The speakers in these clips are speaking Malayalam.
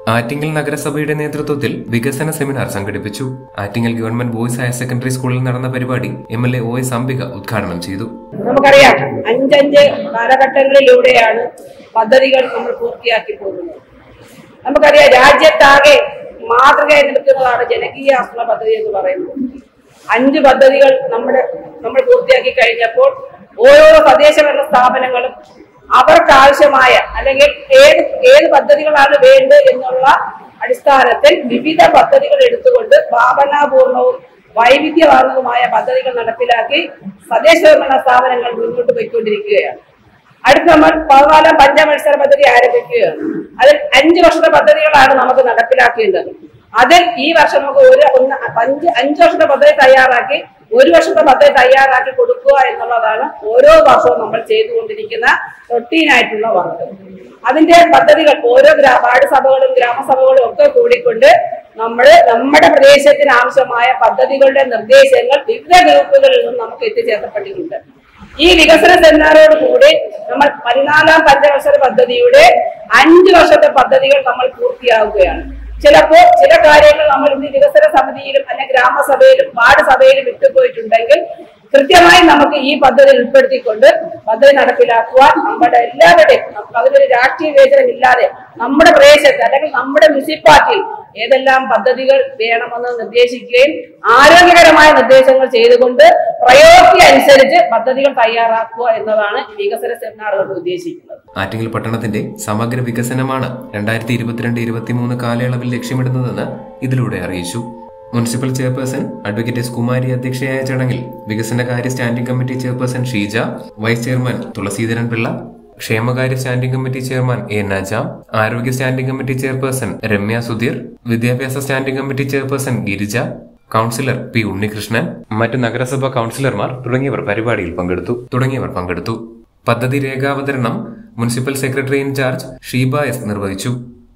ആറ്റിങ്ങൽ നഗരസഭയുടെ നേതൃത്വത്തിൽ വികസന സെമിനാർ സംഘടിപ്പിച്ചു Attingal government boys higher secondary സ്കൂളിൽ നടന്ന പരിപാടി M L A O S Ambika ഉദ്ഘാടനം ചെയ്തു നമുക്കറിയാം അഞ്ചഞ്ച് കാലഘട്ടങ്ങളിലൂടെയാണ് പദ്ധതികൾ നമ്മൾ പൂർത്തിയാക്കി പോകുന്നത് നമുക്കറിയാം രാജ്യത്താകെ മാതൃകയായി നിൽക്കുന്നതാണ് ജനകീയ ആസൂത്രണ പദ്ധതി എന്ന് പറയുന്നത് അഞ്ച് പദ്ധതികൾ നമ്മുടെ നമ്മൾ പൂർത്തിയാക്കി കഴിഞ്ഞപ്പോൾ ഓരോ തദ്ദേശ ഭരണ സ്ഥാപനങ്ങളും അവർക്ക് ആവശ്യമായ അല്ലെങ്കിൽ ഏത് ഏത് പദ്ധതികളാണ് വേണ്ടത് എന്നുള്ള അടിസ്ഥാനത്തിൽ വിവിധ പദ്ധതികൾ എടുത്തുകൊണ്ട് ഭാവനാപൂർണവും വൈവിധ്യമാർന്നതുമായ പദ്ധതികൾ നടപ്പിലാക്കി തദ്ദേശ ഭരണ സ്ഥാപനങ്ങൾ മുന്നോട്ട് പോയിക്കൊണ്ടിരിക്കുകയാണ് അടുത്ത നമ്മൾ പതിനാലാം പഞ്ചമത്സര പദ്ധതി ആരംഭിക്കുകയാണ് അതിൽ അഞ്ച് വർഷത്തെ പദ്ധതികളാണ് നമുക്ക് നടപ്പിലാക്കേണ്ടത് അതിൽ ഈ വർഷം നമുക്ക് ഒരു ഒന്ന് അഞ്ച് അഞ്ച് വർഷത്തെ പദ്ധതി തയ്യാറാക്കി ഒരു വർഷത്തെ പദ്ധതി തയ്യാറാക്കി കൊടുക്കുക എന്നുള്ളതാണ് ഓരോ വർഷവും നമ്മൾ ചെയ്തുകൊണ്ടിരിക്കുന്ന റൊട്ടീനായിട്ടുള്ള വർക്ക് അതിന്റെ പദ്ധതികൾ ഓരോ ഗ്രാ വാർഡ് സഭകളും ഗ്രാമസഭകളും ഒക്കെ കൂടിക്കൊണ്ട് നമ്മൾ നമ്മുടെ പ്രദേശത്തിന് ആവശ്യമായ പദ്ധതികളുടെ നിർദ്ദേശങ്ങൾ വിവിധ ഗ്രൂപ്പുകളിൽ നിന്നും നമുക്ക് എത്തിച്ചേർക്കപ്പെട്ടിട്ടുണ്ട് ഈ വികസന സെമിനാറോട് കൂടി നമ്മൾ പതിനാലാം പഞ്ചവത്സര പദ്ധതിയുടെ അഞ്ച് വർഷത്തെ പദ്ധതികൾ നമ്മൾ പൂർത്തിയാവുകയാണ് ചിലപ്പോ ചില കാര്യങ്ങൾ നമ്മൾ ഇന്ന് വികസന സമിതിയിലും അല്ലെങ്കിൽ ഗ്രാമസഭയിലും വാർഡ് സഭയിലും വിട്ടുപോയിട്ടുണ്ടെങ്കിൽ കൃത്യമായി നമുക്ക് ഈ പദ്ധതി ഉൾപ്പെടുത്തിക്കൊണ്ട് പദ്ധതി നടപ്പിലാക്കുവാൻ നമ്മുടെ എല്ലാവരുടെയും നമുക്ക് അതിനൊരു രാഷ്ട്രീയ വിവേചനം ഇല്ലാതെ നമ്മുടെ പ്രദേശത്ത് അല്ലെങ്കിൽ നമ്മുടെ മുനിസിപ്പാലിറ്റിയിൽ ഏതെല്ലാം പദ്ധതികൾ വേണമെന്ന് നിർദ്ദേശിക്കുകയും ആരോഗ്യകരമായ നിർദ്ദേശങ്ങൾ ചെയ്തുകൊണ്ട് പ്രയോഗ്യ അനുസരിച്ച് പദ്ധതികൾ തയ്യാറാക്കുക എന്നതാണ് ഈ വികസന സെമിനാർ കൊണ്ട് ഉദ്ദേശിക്കുന്നത് ആറ്റിങ്ങൽ പട്ടണത്തിന്റെ സമഗ്ര വികസനമാണ് രണ്ടായിരത്തി ഇരുപത്തിരണ്ട് ഇരുപത്തിമൂന്ന് കാലയളവിൽ ലക്ഷ്യമിടുന്നതെന്ന് ഇതിലൂടെ അറിയിച്ചു municipal chairperson advocate S Kumari അധ്യക്ഷയായ ചടങ്ങിൽ വികസനകാര്യ standing committee chairperson Sheeja vice chairman Thulaseedharan Pillai ക്ഷേമകാര്യ standing committee chairman A Najam ആരോഗ്യ standing committee chairperson Ramya Sudheer വിദ്യാഭ്യാസ standing committee chairperson Girija councillor P Unnikrishnan മറ്റ് നഗരസഭാ കൌൺസിലർമാർ തുടങ്ങിയവർ പരിപാടിയിൽ പങ്കെടുത്തു തുടങ്ങിയവർ പങ്കെടുത്തു പദ്ധതി രേഖാവതരണം municipal secretary in charge Sheeba S നിർവഹിച്ചു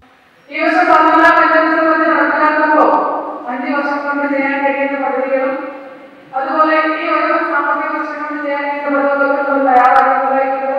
ഈ വർഷം പന്ത്രണ്ടാം പഞ്ചവത്സര പദ്ധതി നടപ്പിലാക്കുമ്പോൾ അഞ്ച് വർഷം കൊണ്ട് ചെയ്യാൻ കഴിയുന്ന പദ്ധതികളും അതുപോലെ ഈ ഓരോ സാമ്പത്തിക വർഷം കൊണ്ട് ചെയ്യാൻ കഴിയുന്ന പദ്ധതികളും നമ്മൾ തയ്യാറാക്കുന്നതായിട്ടുള്ളത്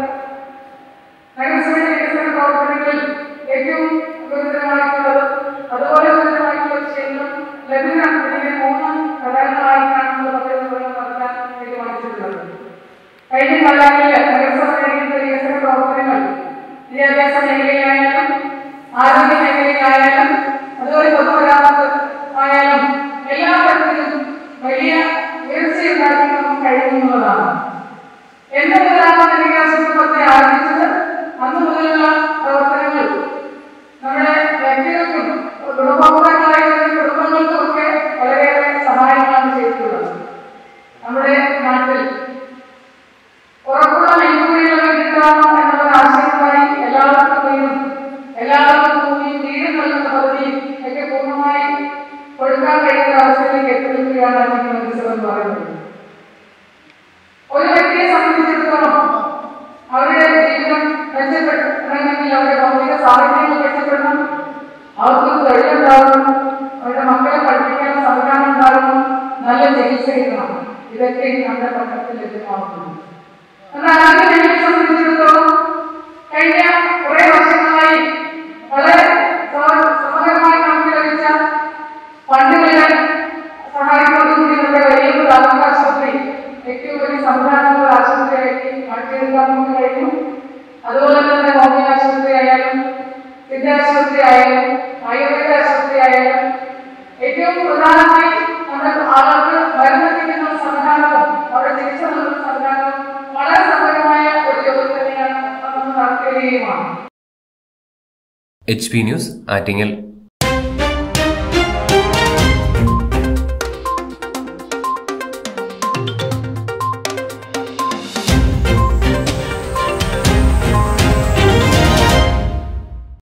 നഗരസഭയുടെ വികസന പ്രവർത്തനങ്ങളിൽ ഏറ്റവും ഗുരുതരമായിട്ടുള്ളത് അതുപോലെ ഗുരുതരമായിട്ടുള്ള വിഷയങ്ങളും ലഘുന ഇതിനെ മൂന്ന് ഘടകങ്ങളായിട്ടാണ് നമ്മൾ പദ്ധതി നിർവഹണം നടത്താൻ തീരുമാനിച്ചിട്ടുള്ളത് കഴിഞ്ഞ കാലങ്ങളിൽ നഗരസഭ നേരിടുന്ന വികസന പ്രവർത്തനങ്ങൾ വിദ്യാഭ്യാസ മേഖലയിലായാലും ആരോഗ്യ മേഖലയിലായാലും അതുപോലെ പൊതുമരാമത്ത് ആയാലും എല്ലാ തരത്തിലും വലിയ ഉയർച്ചയുണ്ടാക്കാൻ നമുക്ക് കഴിയുന്നതാണ് എന്ന് മുതലാണ് നഗരാശുപത്രി പദ്ധതി ആരംഭിച്ചത് അന്ന് മുതലുള്ള പ്രവർത്തനങ്ങൾ നമ്മുടെ വ്യക്തികൾക്കും ഗുണഭോക്താക്കളായ കുടുംബങ്ങൾക്കും ഒക്കെ വളരെയേറെ സഹായങ്ങളാണ് ചെയ്തിട്ടുള്ളത് നമ്മുടെ നാട്ടിൽ ഉറപ്പുള്ള മേൽക്കൂരകൾ കിട്ടാമോ എന്നുള്ള ആശയമായി എല്ലാവർക്കും വീടും എല്ലാവർക്കും ഭൂമിയും വീടും നൽകുന്ന പദ്ധതി ഒക്കെ പൂർണ്ണമായി കൊടുക്കാൻ കഴിയുന്ന അവസ്ഥയിലേക്ക് എത്തിനിൽക്കുകയാണ് ഈ മത്സരം എന്ന് പറയുന്നത് ഒരു വ്യക്തിയെ സംബന്ധിച്ചിടത്തോളം അവരുടെ ജീവിതം മെച്ചപ്പെടണമെങ്കിൽ അവരുടെ ഭൗതിക സാഹചര്യങ്ങൾ മെച്ചപ്പെടണം അവർക്ക് തൊഴിലുണ്ടാകണം അവരുടെ മക്കളെ പഠിപ്പിക്കാൻ സംവിധാനം ഉണ്ടാകണം നല്ല ചികിത്സ കിട്ടണം ഇതൊക്കെ നമ്മുടെ പട്ടണത്തിൽ ലഭ്യമാകുന്നു എന്നാൽ ആദ്യം എന്നെ സംബന്ധിച്ചിടത്തോളം കഴിഞ്ഞ കുറെ വർഷങ്ങളായി വളരെ സമ- സമഗ്രമായി നമുക്ക് ലഭിച്ച ഫണ്ടുകളുടെ സഹായത്തോടുകൂടി നമ്മുടെ വലിയ താലൂക്ക് ആശുപത്രി ഏറ്റവും വലിയ സംവിധാനമുള്ള ആശുപത്രിയാക്കി മാറ്റിയെടുക്കാൻ നമുക്ക് കഴിഞ്ഞു അതുപോലെ തന്നെ ഹോമിയോ ആശുപത്രി ആയാലും സിദ്ധാശുപത്രി ആയാലും ആയുർവേദ ആശുപത്രി ആയാലും ഏറ്റവും പ്രധാനമായി നമ്മുടെ ആളുകൾക്ക് മരുന്നെത്തിക്കുന്ന സംവിധാനവും അവരുടെ ചികിത്സ നൽകുന്ന സംവിധാനവും വളരെ സമഗ്രമായ ഒരു ജോലി തന്നെയാണ് നമ്മൾ നടത്തി വരികയുമാണ് എച്ച് പി ന്യൂസ് ആറ്റിങ്ങൽ